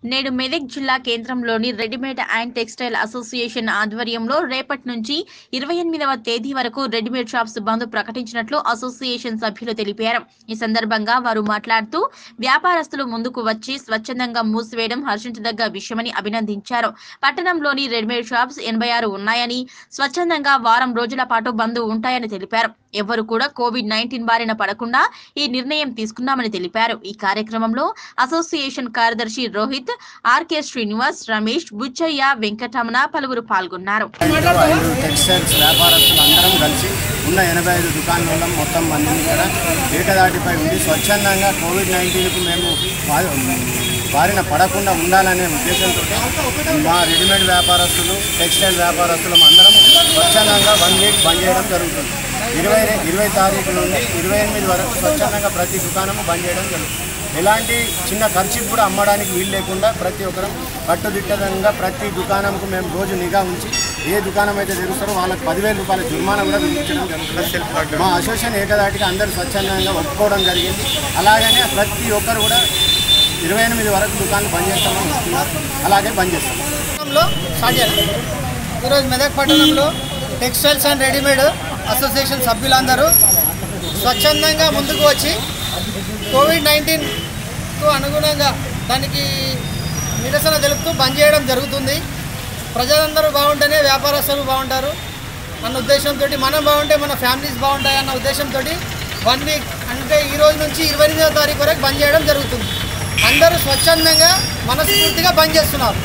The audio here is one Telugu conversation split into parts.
నేడు మెదక్ జిల్లా కేంద్రంలోని రెడీమేడ్ అండ్ టెక్స్టైల్ అసోసియేషన్ ఆధ్వర్యంలో రేపటి నుంచి ఇరవై ఎనిమిదవ తేదీ వరకు రెడీమేడ్ షాప్స్ బంద్ ప్రకటించినట్లు అసోసియేషన్ సభ్యులు తెలిపారు ఈ సందర్భంగా వారు మాట్లాడుతూ వ్యాపారస్తులు ముందుకు వచ్చి స్వచ్ఛందంగా మూసివేయడం హర్షించదగ్గ విషయమని అభినందించారు పట్టణంలోని రెడీమేడ్ షాప్స్ ఎనభై ఆరు ఉన్నాయని స్వచ్ఛందంగా వారం రోజుల పాటు బంద్ ఉంటాయని తెలిపారు ఎవరు కూడా కోవిడ్ నైన్టీన్ బారిన పడకుండా ఈ నిర్ణయం తీసుకున్నామని తెలిపారు ఈ కార్యక్రమంలో అసోసియేషన్ కార్యదర్శి రోహిత్ ఆర్కే శ్రీనివాస్ రమేష్ బుచ్చయ్య వెంకటరమణ పలువురు పాల్గొన్నారు ఐదు టెక్స్టైల్స్ వ్యాపారస్తులు అందరం కలిసి ఉన్న ఎనభై ఐదు దుకాణాల మొత్తం మందిని ఇక్కడ ఏకదాటిపై ఉండి స్వచ్ఛందంగా కోవిడ్ నైన్టీన్కు మేము బా- బారిన పడకుండా ఉండాలనే ఉద్దేశంతో మా రెడీమేడ్ వ్యాపారస్తులు టెక్స్టైల్ వ్యాపారస్తులు అందరం స్వచ్ఛందంగా వన్ వీక్ బంద్ చేయడం జరుగుతుంది ఇరవై ఇరవై తారీఖు నుండి ఇరవై ఎనిమిది వరకు స్వచ్ఛందంగా ప్రతి దుకాణము బంద్ చేయడం జరుగుతుంది ఎలాంటి చిన్న ఖర్చు కూడా అమ్మడానికి వీలు లేకుండా ప్రతి ఒక్కరం కట్టుదిట్టంగా ప్రతి దుకాణంకు మేము రోజు నిఘా ఉంచి ఏ దుకాణం అయితే తెరుస్తారో వాళ్ళకి పదివేల రూపాయల జుర్మానా కూడా విధించడం జరుగుతుంది మా అసోసియేషన్ ఏకదాటికి అందరూ స్వచ్ఛందంగా ఒప్పుకోవడం జరిగింది అలాగనే ప్రతి ఒక్కరు కూడా ఇరవై ఎనిమిది వరకు దుకాణం బంద్ చేస్తామని చెప్తున్నారు అలాగే బంద్ చేస్తాం పట్టణంలో స్టార్ట్ చేయాలి ఈరోజు మెదక్ పట్టణంలో టెక్స్టైల్స్ అండ్ రెడీమేడ్ అసోసియేషన్ సభ్యులందరూ స్వచ్ఛందంగా ముందుకు వచ్చి కోవిడ్ నైన్టీన్కు అనుగుణంగా దానికి నిరసన తెలుపుతూ బంద్ చేయడం జరుగుతుంది ప్రజలందరూ బాగుంటేనే వ్యాపారస్తులు బాగుంటారు అన్న ఉద్దేశంతో మనం బాగుంటే మన ఫ్యామిలీస్ బాగుంటాయి అన్న ఉద్దేశంతో వన్ వీక్ అంటే ఈ రోజు నుంచి ఇరవై ఎనిమిదవ తారీఖు వరకు బంద్ చేయడం జరుగుతుంది అందరూ స్వచ్ఛందంగా మనస్ఫూర్తిగా బంద్ చేస్తున్నారు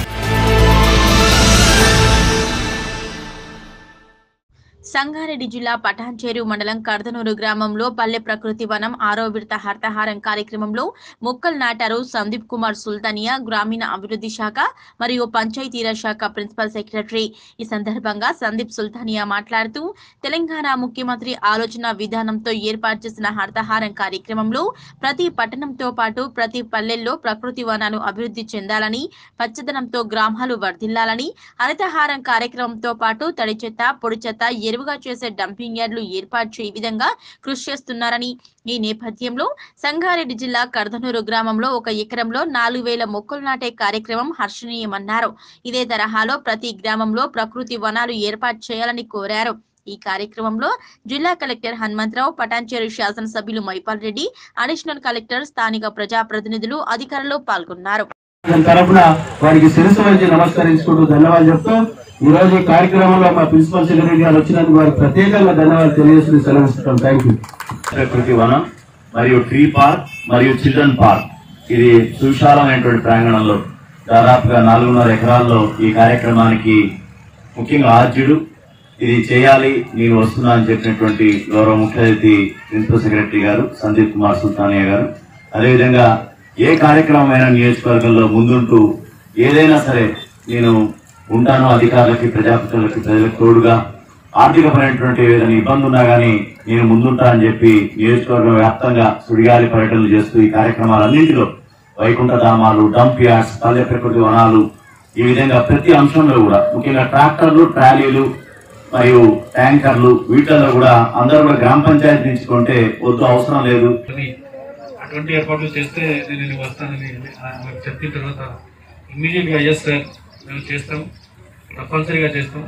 సంగారెడ్డి జిల్లా పటాన్చేరు మండలం కర్దనూరు గ్రామంలో పల్లె ప్రకృతి వనం ఆరో విడత హర్తహారం కార్యక్రమంలో మొక్కలు నాటారు సందీప్ కుమార్ సుల్తానియా గ్రామీణ అభివృద్ధి శాఖ మరియు పంచాయతీరాజ్ శాఖ ప్రిన్సిపల్ సెక్రటరీ ఈ సందర్భంగా సందీప్ సుల్తానియా మాట్లాడుతూ తెలంగాణ ముఖ్యమంత్రి ఆలోచన విధానంతో ఏర్పాటు చేసిన హర్తహారం కార్యక్రమంలో ప్రతి పట్టణంతో పాటు ప్రతి పల్లెల్లో ప్రకృతి వనాలు అభివృద్ధి చెందాలని పచ్చదనంతో గ్రామాలు వర్ధిల్లాలని హరితహారం కార్యక్రమంతో పాటు తడి చెత్త పొడి చెత్త ఎరువుగా చేసే డంపింగ్ యార్డులు ఏర్పాటు చేయ విధంగా కృషి చేస్తున్నారని ఈ నేపథ్యంలో సంగారెడ్డి జిల్లా కర్దనూరు గ్రామంలో ఒక ఎకరంలో నాలుగు వేల మొక్కలు నాటే కార్యక్రమం హర్షణీయమన్నారు ఇదే తరహాలో ప్రతి గ్రామంలో ప్రకృతి వనాలు ఏర్పాటు చేయాలని కోరారు ఈ కార్యక్రమంలో జిల్లా కలెక్టర్ హనుమంతరావు పటాన్చేరు శాసనసభ్యులు మైపాల్ రెడ్డి అడిషనల్ కలెక్టర్ స్థానిక ప్రజాప్రతినిధులు అధికారులు పాల్గొన్నారు దాని తరపున వారికి శిరస్సు వంచి నమస్కరించుకుంటూ ధన్యవాదాలు చెప్తూ ఈ రోజు ఈ కార్యక్రమంలో మా ప్రిన్సిపల్ సెక్రటరీ గారు వచ్చినందుకు వారికి ప్రత్యేకంగా ధన్యవాదాలు తెలియజేస్తూ సెలవిస్తున్నాం థ్యాంక్ యూ ప్రకృతి వనం మరియు ట్రీ పార్క్ మరియు చిల్డ్రన్ పార్క్ ఇది సువిశాలమైనటువంటి ప్రాంగణంలో దాదాపుగా నాలుగున్నర ఎకరాల్లో ఈ కార్యక్రమానికి ముఖ్యంగా ఆర్జుడు ఇది చేయాలి నేను వస్తున్నా అని చెప్పినటువంటి గౌరవ ముఖ్య అతిథి ప్రిన్సిపల్ సెక్రటరీ గారు సందీప్ కుమార్ సుల్తానియా గారు అదేవిధంగా ఏ కార్యక్రమం అయినా నియోజకవర్గంలో ముందుంటూ ఏదైనా సరే నేను ఉంటాను అధికారులకి ప్రజాప్రతినిధులకి ప్రజలకు తోడుగా ఆర్థికపరమైనటువంటి ఏదైనా ఇబ్బంది ఉన్నా కానీ నేను ముందుంటా అని చెప్పి నియోజకవర్గం వ్యాప్తంగా సుడిగాలి పర్యటనలు చేస్తూ ఈ కార్యక్రమాలన్నింటిలో వైకుంఠ ధామాలు డంప్ యార్డ్స్ పల్లె ప్రకృతి వనాలు ఈ విధంగా ప్రతి అంశంలో కూడా ముఖ్యంగా ట్రాక్టర్లు ట్రాలీలు మరియు ట్యాంకర్లు వీటిల్లో కూడా అందరూ కూడా గ్రామ పంచాయతీ నుంచి కొంటే వద్దు అవసరం లేదు అని అటువంటి ఏర్పాట్లు చేస్తే నేను ఇది వస్తానని ఆమెకు చెప్పిన తర్వాత ఇమ్మీడియట్గా ఎస్ సార్ మేము చేస్తాం తప్పనిసరిగా చేస్తాం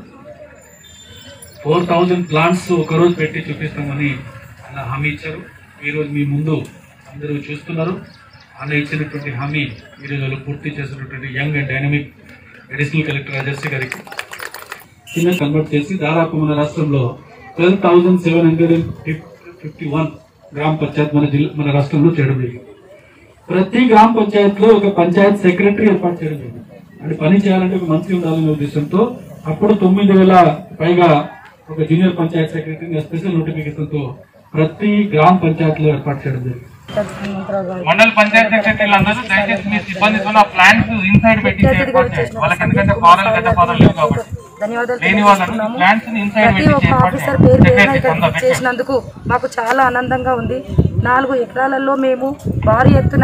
ఫోర్ థౌజండ్ ప్లాంట్స్ ఒకరోజు పెట్టి చూపిస్తామని ఆయన హామీ ఇచ్చారు ఈరోజు మీ ముందు అందరూ చూస్తున్నారు ఆయన ఇచ్చినటువంటి హామీ ఈరోజు వాళ్ళు పూర్తి చేసినటువంటి young and dynamic additional collector అజర్సి గారికి చిన్న కన్వర్ట్ చేసి దాదాపు మన రాష్ట్రంలో twelve thousand seven hundred fifty one గ్రామ పంచాయత్ మన జిల్లా మన రాష్ట్రంలో చేయడం జరిగింది ప్రతి గ్రామ పంచాయత్ లో ఒక పంచాయత్ సెక్రటరీ ఏర్పాటు చేయడం జరిగింది అంటే పని చేయాలంటే ఒక మంత్రి ఉండాలనే ఉద్దేశంతో అప్పుడు తొమ్మిది వేల పైగా ఒక జూనియర్ పంచాయత్ సెక్రటరీని స్పెషల్ నోటిఫికేషన్ తో ప్రతి గ్రామ పంచాయత్ లో ఏర్పాటు చేయడం జరిగింది మండల పంచాయత్ సెక్రటరీలు అందరూ దయచేసి మీ సిబ్బందితో ఆ ప్లాన్స్ ఇన్సైడ్ పెట్టి ఏర్పాటు చేయండి వాళ్ళకి ఎందుకంటే ఫారెన్ గత ఫారెన్ లేవు కాబట్టి ధన్యవాదాలు లేని వాళ్ళని ప్లాన్స్ ఇన్సైడ్ ప్రతి పెట్టి ఒక్క ఏర్పాటు ఆఫీసర్ చేయండి పేరు పేరున సెక్రటరీ ఇక్కడ కొందరు పెట్టండి. చేసినందుకు మాకు చాలా ఆనందంగా ఉంది నాలుగు ఎకరాలలో మేము భారీ ఎత్తున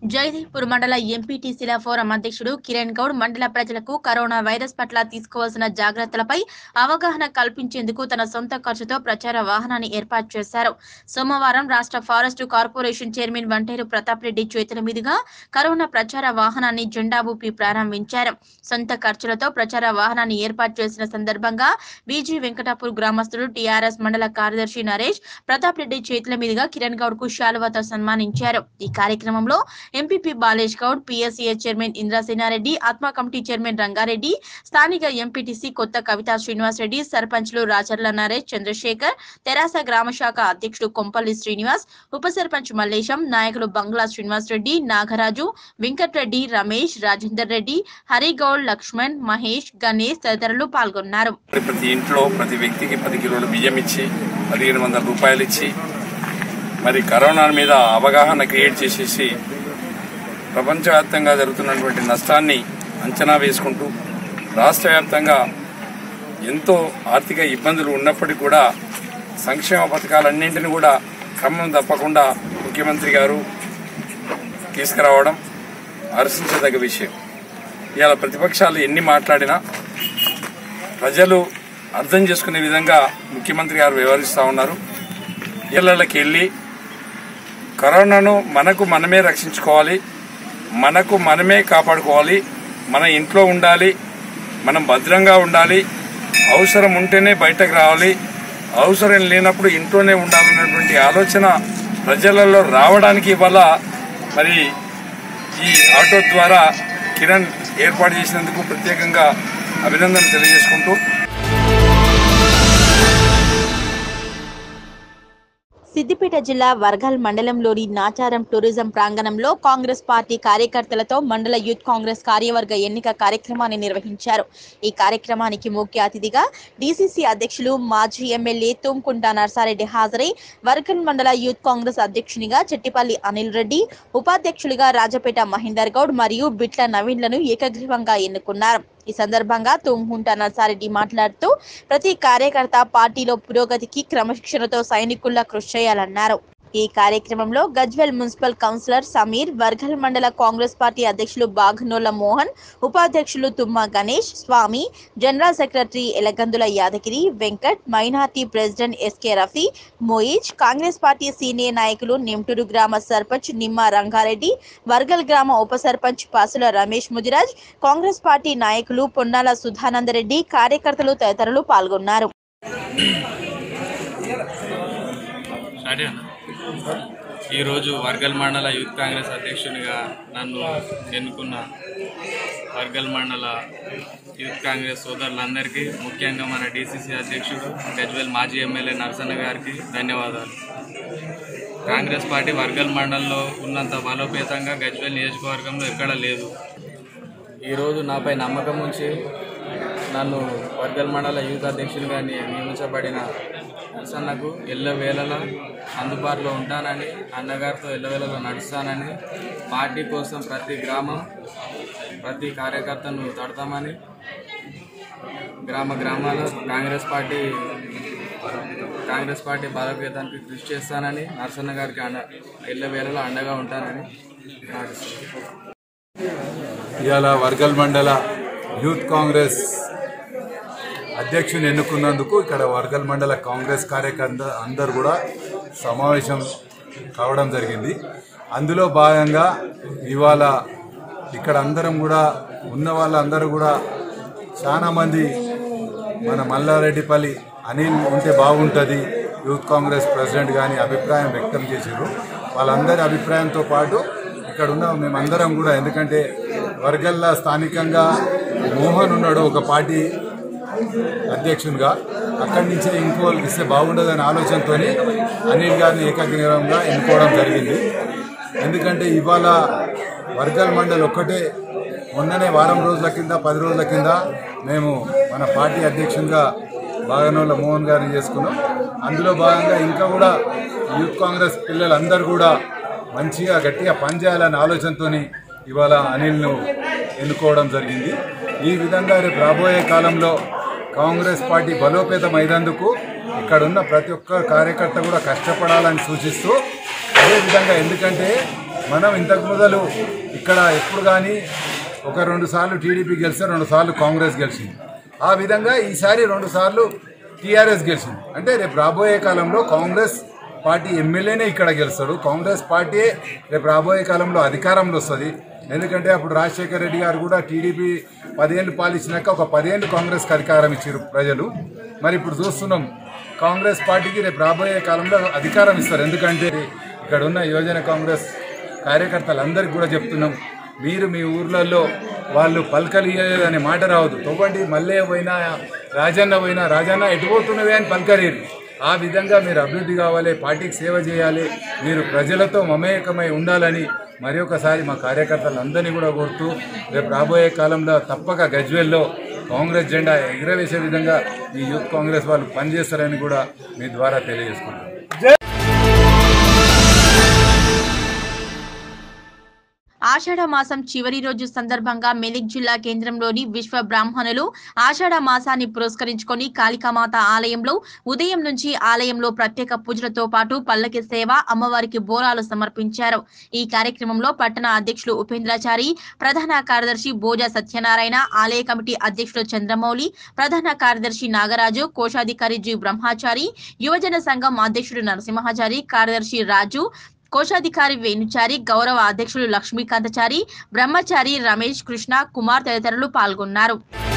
జయదేవ్పూర్ మండల ఎంపీటీసీల ఫోరం అధ్యక్షుడు కిరణ్ గౌడ్ మండల ప్రజలకు కరోనా వైరస్ పట్ల తీసుకోవాల్సిన జాగ్రత్తలపై అవగాహన కల్పించేందుకు తన సొంత ఖర్చుతో ప్రచార వాహనాన్ని ఏర్పాటు చేశారు సోమవారం రాష్ట్ర forest corporation chairman Vanteru Pratap Reddy చేతుల మీదుగా కరోనా ప్రచార వాహనాన్ని జెండా ఊపి ప్రారంభించారు సొంత ఖర్చులతో ప్రచార వాహనాన్ని ఏర్పాటు చేసిన సందర్భంగా బీజీ వెంకటాపూర్ గ్రామస్తుడు టీఆర్ఎస్ మండల కార్యదర్శి నరేష్ ప్రతాప్ రెడ్డి చేతుల మీదుగా కిరణ్ గౌడ్ కు శాలువాతో సన్మానించారు ఈ కార్యక్రమంలో MPP Balesh Goud PSCA chairman Indrasenareddy ATMA committee chairman Rangareddy స్థానిక ఎంపీటీసీ కొత్త కవితా శ్రీనివాస్ రెడ్డి సర్పంచ్లు రాచర్ల నరేష్ చంద్రశేఖర్ తెరాస గ్రామ శాఖ అధ్యక్షుడు కొంపల్లి శ్రీనివాస్ ఉప సర్పంచ్ మల్లేశం నాయకులు బంగ్లా శ్రీనివాస్ రెడ్డి నాగరాజు వెంకట్రెడ్డి రమేష్ రాజేందర్ రెడ్డి హరిగౌడ్ లక్ష్మణ్ మహేష్ గణేష్ తదితరులు పాల్గొన్నారు మరి ప్రతి ఇంట్లో ప్రతి వ్యక్తికి పది కిలోల బియ్యం ఇచ్చి పదిహేను వందల రూపాయలు ఇచ్చి మరి కరోనా మీద అవగాహన క్రియేట్ చేసేసి ప్రపంచవ్యాప్తంగా జరుగుతున్నటువంటి నష్టాన్ని అంచనా వేసుకుంటూ రాష్ట్ర వ్యాప్తంగా ఎంతో ఆర్థిక ఇబ్బందులు ఉన్నప్పటికీ కూడా సంక్షేమ పథకాలన్నింటినీ కూడా క్రమం తప్పకుండా ముఖ్యమంత్రి గారు తీసుకురావడం హర్షించదగ్గ విషయం ఇవాళ ప్రతిపక్షాలు ఎన్ని మాట్లాడినా ప్రజలు అర్థం చేసుకునే విధంగా ముఖ్యమంత్రి గారు వ్యవహరిస్తూ ఉన్నారు ఇళ్లకి వెళ్ళి కరోనాను మనకు మనమే రక్షించుకోవాలి మనకు మనమే కాపాడుకోవాలి మన ఇంట్లో ఉండాలి మనం భద్రంగా ఉండాలి అవసరం ఉంటేనే బయటకు రావాలి అవసరం లేనప్పుడు ఇంట్లోనే ఉండాలన్నటువంటి ఆలోచన ప్రజలలో రావడానికి ఇవాళ మరి ఈ ఆటో ద్వారా కిరణ్ ఏర్పాటు చేసినందుకు ప్రత్యేకంగా అభినందనలు తెలియజేసుకుంటూ సిద్దిపేట జిల్లా వర్గల్ మండలంలోని నాచారం టూరిజం ప్రాంగణంలో కాంగ్రెస్ పార్టీ కార్యకర్తలతో మండల యూత్ కాంగ్రెస్ కార్యవర్గ ఎన్నిక కార్యక్రమాన్ని నిర్వహించారు ఈ కార్యక్రమానికి ముఖ్య అతిథిగా డీసీసీ అధ్యక్షులు మాజీ ఎమ్మెల్యే తుమ్కుంట నర్సారెడ్డి హాజరై వర్గల్ మండల యూత్ కాంగ్రెస్ అధ్యక్షునిగా చెట్టిపల్లి అనిల్ రెడ్డి ఉపాధ్యక్షులుగా రాజపేట మహేందర్ గౌడ్ మరియు బిట్ల నవీన్లను ఏకగ్రీవంగా ఎన్నుకున్నారు ఈ సందర్భంగా తుమ్హుంట నర్సారెడ్డి మాట్లాడుతూ ప్రతి కార్యకర్త పార్టీలో పురోగతికి క్రమశిక్షణతో సైనికుల్లా కృషి చేయాలన్నారు ఈ కార్యక్రమంలో గజ్వెల్ మున్సిపల్ కౌన్సిలర్ సమీర్ వర్గల్ మండల కాంగ్రెస్ పార్టీ అధ్యక్షులు బాఘనోల మోహన్ ఉపాధ్యక్షులు Thumma Ganesh Swamy general secretary Elagandula Yadagiri Venkat minority president SK Rafi Moiz Congress party senior నాయకులు నిమ్టూరు గ్రామ సర్పంచ్ నిమ్మ రంగారెడ్డి వర్గల్ గ్రామ ఉప సర్పంచ్ పాసుల రమేష్ ముదిరాజ్ కాంగ్రెస్ పార్టీ నాయకులు పొన్నాల సుధానందరెడ్డి కార్యకర్తలు తదితరులు పాల్గొన్నారు ఈరోజు వర్గల్ మండల యూత్ కాంగ్రెస్ అధ్యక్షునిగా నన్ను ఎన్నుకున్న వర్గల్ మండల యూత్ కాంగ్రెస్ సోదరులందరికీ ముఖ్యంగా మన డీసీసీ అధ్యక్షుడు గజ్వెల్ మాజీ ఎమ్మెల్యే నరసన్న గారికి ధన్యవాదాలు కాంగ్రెస్ పార్టీ వర్గల్ మండలంలో ఉన్నంత బలోపేతంగా గజ్వెల్ నియోజకవర్గంలో ఎక్కడా లేదు ఈరోజు నాపై నమ్మకం ఉంచి నన్ను వర్గల్ మండల యూత్ అధ్యక్షునిగా ని- నియమించబడిన నరసన్నకు ఎల్లవేళలా అందుబాటులో ఉంటానని అన్నగారితో ఎల్లవేళలా నడుస్తానని పార్టీ కోసం ప్రతి గ్రామం ప్రతి కార్యకర్తను తడతామని గ్రామ గ్రామాల కాంగ్రెస్ పార్టీ కాంగ్రెస్ పార్టీ బలోపేతానికి కృషి చేస్తానని నరసన్న గారికి అండ ఎల్లవేళలా అండగా ఉంటానని మాటిస్తున్నాను ఇవాళ వర్గల్ మండల యూత్ కాంగ్రెస్ అధ్యక్షుని ఎన్నుకున్నందుకు ఇక్కడ వర్గల్ మండల కాంగ్రెస్ కార్యకర్త అందరు కూడా సమావేశం కావడం జరిగింది అందులో భాగంగా ఇవాళ ఇక్కడ అందరం కూడా ఉన్న వాళ్ళందరూ కూడా చాలామంది మన మల్లారెడ్డిపల్లి అనిల్ ఉంటే బాగుంటుంది యూత్ కాంగ్రెస్ ప్రెసిడెంట్ కానీ అభిప్రాయం వ్యక్తం చేశారు వాళ్ళందరి అభిప్రాయంతో పాటు ఇక్కడ ఉన్న మేమందరం కూడా ఎందుకంటే వర్గల్లా స్థానికంగా మోహన్ ఉన్నాడు ఒక పార్టీ అధ్యక్షునిగా అక్కడి నుంచే ఇంకో ఇస్తే బాగుండదనే ఆలోచనతో అనిల్ గారిని ఏకగ్రీవంగా ఎన్నుకోవడం జరిగింది ఎందుకంటే ఇవాళ వర్గల్ మండల్ ఒక్కటే మొన్ననే వారం రోజుల కింద పది రోజుల కింద మేము మన పార్టీ అధ్యక్షునిగా బాగనోళ్ళ మోహన్ గారిని చేసుకున్నాం అందులో భాగంగా ఇంకా కూడా యూత్ కాంగ్రెస్ పిల్లలందరూ కూడా మంచిగా గట్టిగా పనిచేయాలనే ఆలోచనతో ఇవాళ అనిల్ను ఎన్నుకోవడం జరిగింది ఈ విధంగా రేపు రాబోయే కాలంలో కాంగ్రెస్ పార్టీ బలోపేతం అయినందుకు ఇక్కడ ఉన్న ప్రతి ఒక్క కార్యకర్త కూడా కష్టపడాలని సూచిస్తూ అదేవిధంగా ఎందుకంటే మనం ఇంతకు మొదలు ఇక్కడ ఎప్పుడు కానీ ఒక రెండు సార్లు టీడీపీ గెలిస్తే రెండు సార్లు కాంగ్రెస్ గెలిచింది ఆ విధంగా ఈసారి రెండు సార్లు టీఆర్ఎస్ గెలిచింది అంటే రేపు రాబోయే కాలంలో కాంగ్రెస్ పార్టీ ఎమ్మెల్యేనే ఇక్కడ గెలుస్తాడు కాంగ్రెస్ పార్టీ రేపు రాబోయే కాలంలో అధికారంలో వస్తుంది ఎందుకంటే అప్పుడు రాజశేఖర రెడ్డి గారు కూడా టీడీపీ పదేళ్ళు పాలించినాక ఒక పదేళ్ళు కాంగ్రెస్కి అధికారం ఇచ్చారు ప్రజలు మరి ఇప్పుడు చూస్తున్నాం కాంగ్రెస్ పార్టీకి రేపు రాబోయే కాలంలో అధికారం ఇస్తారు ఎందుకంటే ఇక్కడ ఉన్న యువజన కాంగ్రెస్ కార్యకర్తలందరికీ కూడా చెప్తున్నాం మీరు మీ ఊర్లలో వాళ్ళు పలకలు ఇయ్యలేదనే మాట రావద్దు తోబండి మల్లే పోయినా రాజన్న పోయినా రాజన్న ఎటుపోతున్నవే అని పలకలేరు ఆ విధంగా మీరు అభివృద్ధి కావాలి పార్టీకి సేవ చేయాలి మీరు ప్రజలతో మమేకమై ఉండాలని మరి ఒకసారి మా కార్యకర్తలందరినీ కూడా కోరుతూ రేపు రాబోయే కాలంలో తప్పక గజ్వేల్లో కాంగ్రెస్ జెండా ఎగురవేసే విధంగా ఈ యూత్ కాంగ్రెస్ వాళ్ళు పనిచేస్తారని కూడా మీ ద్వారా తెలియజేసుకుంటాం ఆషాఢ మాసం చివరి రోజు సందర్భంగా మెదక్ జిల్లా కేంద్రంలోని విశ్వ బ్రాహ్మణులు ఆషాఢ మాసాన్ని పురస్కరించుకొని కాళికామాత ఆలయంలో ఉదయం నుంచి ఆలయంలో ప్రత్యేక పూజలతో పాటు పల్లకి సేవ అమ్మవారికి బోరాలు సమర్పించారు ఈ కార్యక్రమంలో పట్టణ అధ్యక్షులు ఉపేంద్రాచారి ప్రధాన కార్యదర్శి బోజా సత్యనారాయణ ఆలయ కమిటీ అధ్యక్షులు చంద్రమౌళి ప్రధాన కార్యదర్శి నాగరాజు కోశాధికారి జి బ్రహ్మాచారి యువజన సంఘం అధ్యక్షుడు నరసింహాచారి కార్యదర్శి రాజు కోశాధికారి వేణుచారి గౌరవ అధ్యక్షులు లక్ష్మీకాంతచారి బ్రహ్మచారి రమేష్ కృష్ణ కుమార్ తదితరులు పాల్గొన్నారు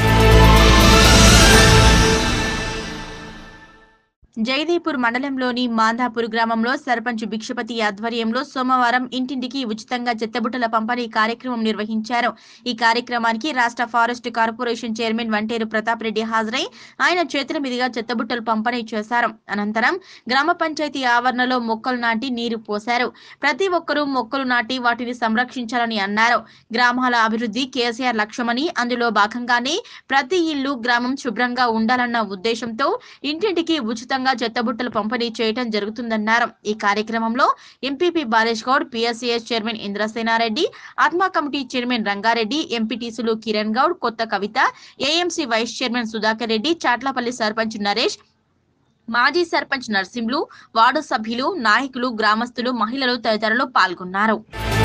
జయదేపూర్ మండలంలోని మాందాపూర్ గ్రామంలో సర్పంచ్ భిక్షపతి ఆధ్వర్యంలో సోమవారం ఇంటింటికి ఉచితంగా చెత్తబుట్టల పంపిణీ కార్యక్రమం నిర్వహించారు ఈ కార్యక్రమానికి రాష్ట్ర forest corporation chairman Vanteru Pratap Reddy హాజరై ఆయన చేతుల మీదుగా చెత్తబుట్టలు పంపిణీ చేశారు అనంతరం గ్రామ పంచాయతీ ఆవరణలో మొక్కలు నాటి నీరు పోశారు ప్రతి ఒక్కరూ మొక్కలు నాటి వాటిని సంరక్షించాలని అన్నారు గ్రామాల అభివృద్ధి కేసీఆర్ లక్ష్యమని అందులో భాగంగానే ప్రతి ఇల్లు గ్రామం శుభ్రంగా ఉండాలన్న ఉద్దేశంతో ఇంటింటికి ఉచితంగా చెత్తబుట్టలు పంపిణీ చేయడం జరుగుతుందన్నారు ఈ కార్యక్రమంలో MPP Balesh Goud PSCS chairman Indrasenareddy ATMA committee chairman Rangareddy ఎంపీటీసీలు Kiran Goud Kotha Kavitha AMC vice chairman Sudhakar Reddy Chatlapalli sarpanch Naresh మాజీ సర్పంచ్ నర్సింహులు వార్డు సభ్యులు నాయకులు గ్రామస్తులు మహిళలు తదితరులు పాల్గొన్నారు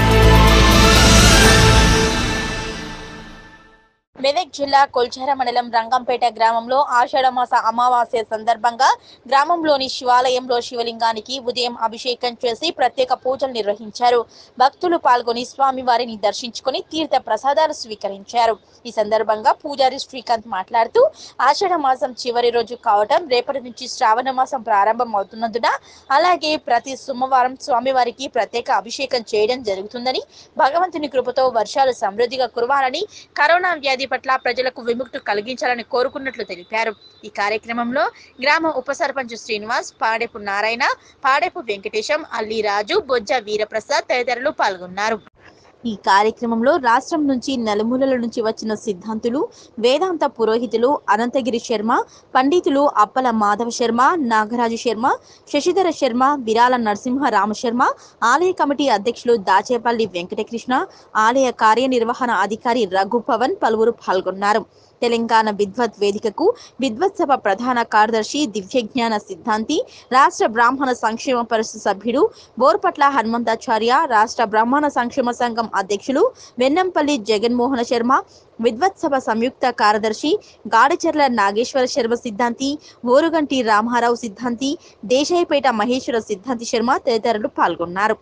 మెదక్ జిల్లా కొల్చార మండలం రంగంపేట గ్రామంలో ఆషాఢమాస అమావాస్య సందర్భంగా గ్రామంలోని శివాలయంలో శివలింగానికి ఉదయం అభిషేకం చేసి ప్రత్యేక పూజలు నిర్వహించారు భక్తులు పాల్గొని స్వామివారిని దర్శించుకొని తీర్థ ప్రసాదాలు స్వీకరించారు ఈ సందర్భంగా పూజారి శ్రీకాంత్ మాట్లాడుతూ ఆషాఢ మాసం చివరి రోజు కావటం రేపటి నుంచి శ్రావణ మాసం ప్రారంభం అవుతున్నందున అలాగే ప్రతి సోమవారం స్వామివారికి ప్రత్యేక అభిషేకం చేయడం జరుగుతుందని భగవంతుని కృపతో వర్షాలు సమృద్ధిగా కురవాలని కరోనా వ్యాధి పట్ల ప్రజలకు విముక్తి కలిగించాలని కోరుకున్నట్లు తెలిపారు ఈ కార్యక్రమంలో గ్రామ ఉప సర్పంచ్ శ్రీనివాస్ పాడేపు నారాయణ పాడేపు వెంకటేశం అల్లిరాజు బొజ్జ వీరప్రసాద్ తదితరులు పాల్గొన్నారు ఈ కార్యక్రమంలో రాష్ట్రం నుంచి నలుమూలల నుంచి వచ్చిన సిద్ధాంతులు వేదాంత పురోహితులు అనంతగిరి శర్మ పండితులు అప్పల మాధవ శర్మ నాగరాజు శర్మ శశిధర శర్మ విరాల నరసింహ రామశర్మ ఆలయ కమిటీ అధ్యక్షులు దాచేపల్లి వెంకటకృష్ణ ఆలయ కార్యనిర్వహణ అధికారి రఘు పవన్ పలువురు పాల్గొన్నారు తెలంగాణ విద్వత్ వేదికకు విద్వత్ సభ ప్రధాన కార్యదర్శి దివ్యజ్ఞాన సిద్ధాంతి రాష్ట్ర బ్రాహ్మణ సంక్షేమ పరిషత్ సభ్యుడు బోర్పట్ల హనుమంతాచార్య రాష్ట్ర బ్రాహ్మణ సంక్షేమ సంఘం అధ్యక్షులు వెన్నంపల్లి జగన్మోహన శర్మ విద్వత్ సభ సంయుక్త కార్యదర్శి గాడిచెర్ల నాగేశ్వర శర్మ సిద్ధాంతి ఓరుగంటి రామారావు సిద్ధాంతి దేశాయిపేట మహేశ్వర సిద్ధాంతి శర్మ తదితరులు పాల్గొన్నారు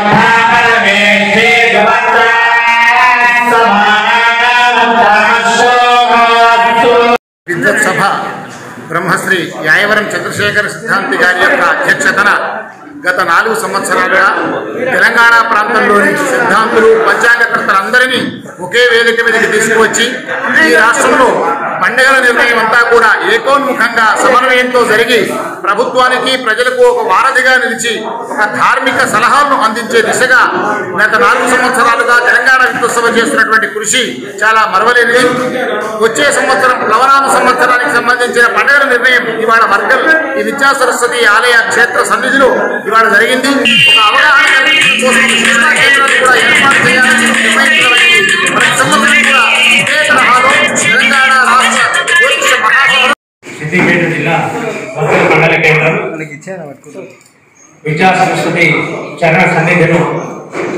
విద్వత్ సభ బ్రహ్మశ్రీ యాయవరం చంద్రశేఖర సిద్ధాంతి గారి యొక్క అధ్యక్షతన గత నాలుగు సంవత్సరాలుగా తెలంగాణ ప్రాంతంలోని సిద్ధాంతులు పంచాంగకర్తలందరినీ ఒకే వేదిక మీదకి తీసుకువచ్చి ఈ రాష్ట్రంలో పండుగల నిర్ణయం అంతా కూడా ఏకోన్ముఖంగా సమన్వయంతో జరిగి ప్రభుత్వానికి ప్రజలకు ఒక వారధిగా నిలిచి ఒక ధార్మిక సలహాలను అందించే దిశగా గత నాలుగు సంవత్సరాలుగా తెలంగాణ విద్యోత్సవ చేస్తున్నటువంటి కృషి చాలా మరవలేనిది వచ్చే సంవత్సరం ప్లవనామ సంవత్సరానికి సంబంధించిన పండుగల నిర్ణయం ఇవాళ వర్గల్ ఈ విద్యా సరస్వతి ఆలయ క్షేత్ర సన్నిధిలో ఇవాళ జరిగింది ఒక అవగాహన కల్పించడం కోసం శిక్షణా కేంద్రాలు కూడా ఏర్పాటు చేయాలని నిర్ణయించడమైంది ప్రతి సంవత్సరం కూడా ఇదే తరహాలో తెలంగాణ రాష్ట్ర జ్యోతిష మహాసభ సిద్దిపేట జిల్లా వర్గల్ మండల కేంద్రం విద్యా సరస్వతి చరణ సన్నిధిలో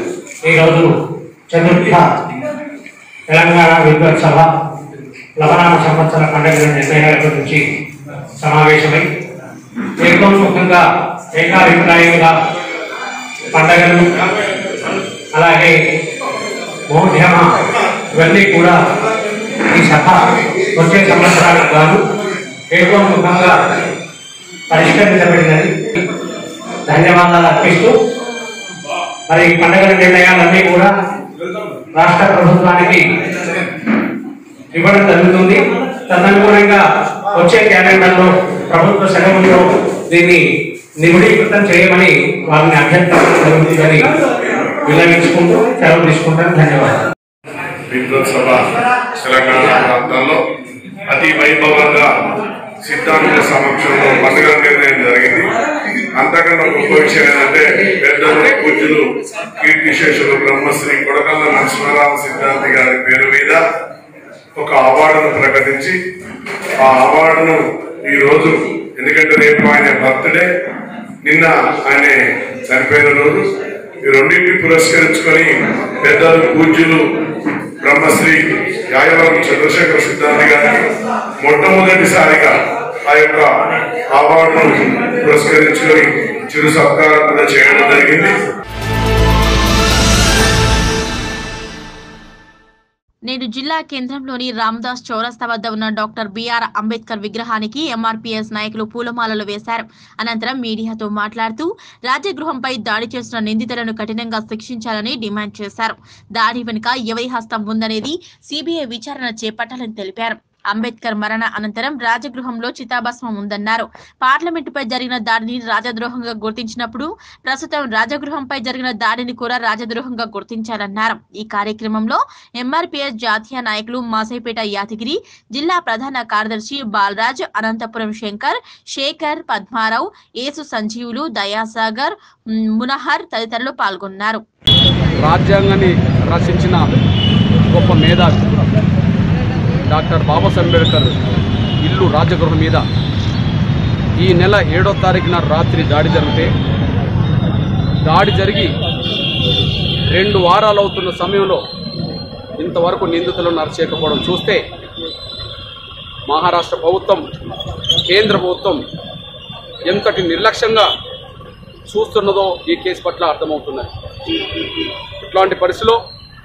ఈరోజు చతుర్థ తెలంగాణ విద్వత్ సభ లవనామ సంవత్సర పండుగ నిర్ణయాల గురించి సమావేశమై ఏకోన్ముఖంగా ఏకాభిప్రాయంగా పండగలు అలాగే మౌఢ్యమ ఇవన్నీ కూడా ఈ సభ వచ్చే సంవత్సరాలకు గాను ఏకోన్ముఖంగా పరిష్కరించబడినది ధన్యవాదాలు అర్పిస్తూ మరి ఈ పండుగల నిర్ణయాలన్నీ కూడా రాష్ట్ర ప్రభుత్వానికి ఇవ్వడం జరుగుతుంది తదనుగుణంగా వచ్చే క్యాలెండర్లో ప్రభుత్వ సెలవుల్లో దీన్ని నిగుడీకృతం చేయమని వారిని అభ్యర్థించడం జరుగుతుందని విన్నవించుకుంటూ సెలవు తీసుకుంటాను ధన్యవాదాలు విద్వత్ సభ తెలంగాణ ప్రాంతంలో అతి వైభవంగా సిద్ధాంత సమక్షంలో పండుగ నిర్ణయం జరిగింది అంతకన్నా గొప్ప విషయం ఏంటంటే పెద్దలు పూజ్యులు కీర్తిశేషులు బ్రహ్మశ్రీ కొడకల్ల నరసింహరామ సిద్ధాంతి గారి పేరు మీద ఒక అవార్డును ప్రకటించి ఆ అవార్డును ఈ రోజు ఎందుకంటే రేపు ఆయన బర్త్డే నిన్న ఆయన చనిపోయిన రోజు ఈ రెండింటిని పురస్కరించుకొని పెద్దలు పూజ్యులు బ్రహ్మశ్రీ యాయవరం చంద్రశేఖర సిద్ధాంతి గారికి మొట్టమొదటిసారిగా ఆ యొక్క అవార్డును పురస్కరించుకొని చిరు సత్కారం కూడా చేయడం జరిగింది నేడు జిల్లా కేంద్రంలోని రామదాస్ చౌరస్తా వద్ద ఉన్న డాక్టర్ బిఆర్ అంబేద్కర్ విగ్రహానికి ఎంఆర్పీఎస్ నాయకులు పూలమాలలు వేశారు అనంతరం మీడియాతో మాట్లాడుతూ రాజగృహంపై దాడి చేసిన నిందితులను కఠినంగా శిక్షించాలని డిమాండ్ చేశారు దాడి వెనుక ఎవరి హస్తం ఉందనేది సిబిఐ విచారణ చేపట్టాలని తెలిపారు అంబేద్కర్ మరణ అనంతరం రాజగృహంలో చితాభస్మం ఉందన్నారు పార్లమెంటుపై జరిగిన దాడిని రాజద్రోహంగా గుర్తించినప్పుడు ప్రస్తుతం రాజగృహంపై జరిగిన దాడిని కూడా రాజద్రోహంగా గుర్తించాలన్నారు ఈ కార్యక్రమంలో ఎంఆర్పీఎస్ జాతీయ నాయకులు మాసైపేట యాదగిరి జిల్లా ప్రధాన కార్యదర్శి బాలరాజ్ అనంతపురం శంకర్ శేఖర్ పద్మారావు ఏసు సంజీవులు దయాసాగర్ మ్, మునహర్ తదితరులు పాల్గొన్నారు రాజ్యాంగాన్ని రచించిన గొప్ప మేధావి డాక్టర్ బాబాసాహెబ్ అంబేద్కర్ ఇల్లు రాజగృహం మీద ఈ నెల ఏడో తారీఖున రాత్రి దాడి జరిగితే దాడి జరిగి రెండు వారాలు అవుతున్న సమయంలో ఇంతవరకు నిందితులను అరచేయకపోవడం చూస్తే మహారాష్ట్ర ప్రభుత్వం కేంద్ర ప్రభుత్వం ఎంతటి నిర్లక్ష్యంగా చూస్తున్నదో ఈ కేసు పట్ల అర్థమవుతున్నది ఇట్లాంటి పరిస్థితిలో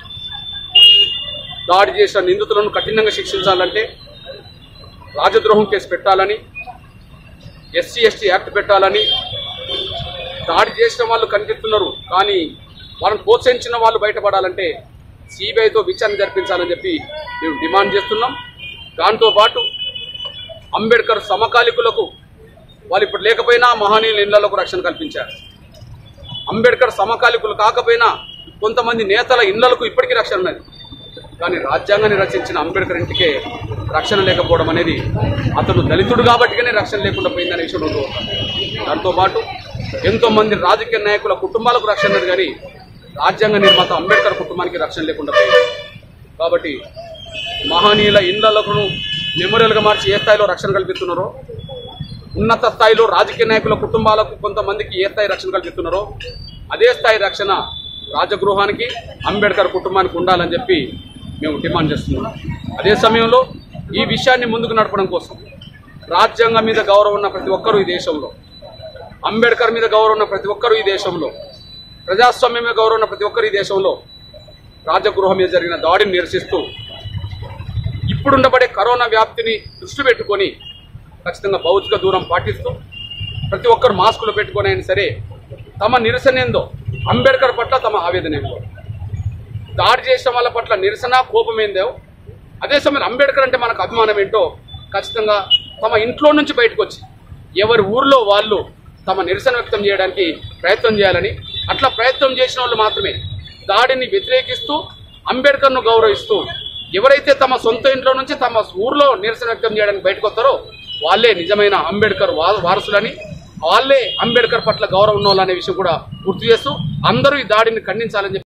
దాడి చేసిన నిందితులను కఠినంగా శిక్షించాలంటే రాజద్రోహం కేసు పెట్టాలని ఎస్సీ ఎస్టీ యాక్ట్ పెట్టాలని దాడి చేసిన వాళ్ళు కనిపిస్తున్నారు కానీ వాళ్ళని ప్రోత్సహించిన వాళ్ళు బయటపడాలంటే సిబిఐతో విచారణ జరిపించాలని చెప్పి మేము డిమాండ్ చేస్తున్నాం దాంతోపాటు అంబేద్కర్ సమకాలికులకు వాళ్ళు ఇప్పుడు లేకపోయినా మహనీయుల ఇళ్లకు రక్షణ కల్పించారు అంబేద్కర్ సమకాలికులు కాకపోయినా కొంతమంది నేతల ఇళ్లకు ఇప్పటికీ రక్షణ ఉన్నది కానీ రాజ్యాంగాన్ని రచించిన అంబేద్కర్ ఇంటికే రక్షణ లేకపోవడం అనేది అతను దళితుడు కాబట్టిగానే రక్షణ లేకుండా పోయిందనే విషయం ఉంటూ దాంతోపాటు ఎంతో మంది రాజకీయ నాయకుల కుటుంబాలకు రక్షణ ఉన్నది కానీ రాజ్యాంగ నిర్మాత అంబేద్కర్ కుటుంబానికి రక్షణ లేకుండా పోయింది కాబట్టి మహనీయుల ఇళ్లకు మెమోరియల్గా మార్చి ఏ స్థాయిలో రక్షణ కల్పిస్తున్నారో ఉన్నత స్థాయిలో రాజకీయ నాయకుల కుటుంబాలకు కొంతమందికి ఏ స్థాయి రక్షణ కల్పిస్తున్నారో అదే స్థాయి రక్షణ రాజగృహానికి అంబేద్కర్ కుటుంబానికి ఉండాలని చెప్పి మేము డిమాండ్ చేస్తున్నాం అదే సమయంలో ఈ విషయాన్ని ముందుకు నడపడం కోసం రాజ్యాంగం మీద గౌరవం ఉన్న ప్రతి ఒక్కరూ ఈ దేశంలో అంబేద్కర్ మీద గౌరవం ఉన్న ప్రతి ఒక్కరూ ఈ దేశంలో ప్రజాస్వామ్యం మీద గౌరవం ఉన్న ప్రతి ఒక్కరు ఈ దేశంలో రాజగృహం మీద జరిగిన దాడిని నిరసిస్తూ ఇప్పుడుండబడే కరోనా వ్యాప్తిని దృష్టి పెట్టుకొని ఖచ్చితంగా భౌతిక దూరం పాటిస్తూ ప్రతి ఒక్కరు మాస్కులు పెట్టుకొని అయినా సరే తమ నిరసన ఏందో అంబేద్కర్ పట్ల తమ ఆవేదన ఏందో దాడి చేసిన వాళ్ళ పట్ల నిరసన కోపం ఏందో అదే సమయం అంబేద్కర్ అంటే మనకు అభిమానం ఏంటో ఖచ్చితంగా తమ ఇంట్లో నుంచి బయటకు వచ్చి ఎవరి ఊర్లో వాళ్ళు తమ నిరసన వ్యక్తం చేయడానికి ప్రయత్నం చేయాలని అట్లా ప్రయత్నం చేసిన వాళ్ళు మాత్రమే దాడిని వ్యతిరేకిస్తూ అంబేద్కర్ను గౌరవిస్తూ ఎవరైతే తమ సొంత ఇంట్లో నుంచి తమ ఊర్లో నిరసన వ్యక్తం చేయడానికి బయటకు వస్తారో వాళ్ళే నిజమైన అంబేద్కర్ వా- వారసులని వాళ్ళే అంబేద్కర్ పట్ల గౌరవం ఉన్న వాళ్ళనే విషయం కూడా గుర్తు చేస్తూ అందరూ ఈ దాడిని ఖండించాలని చెప్పి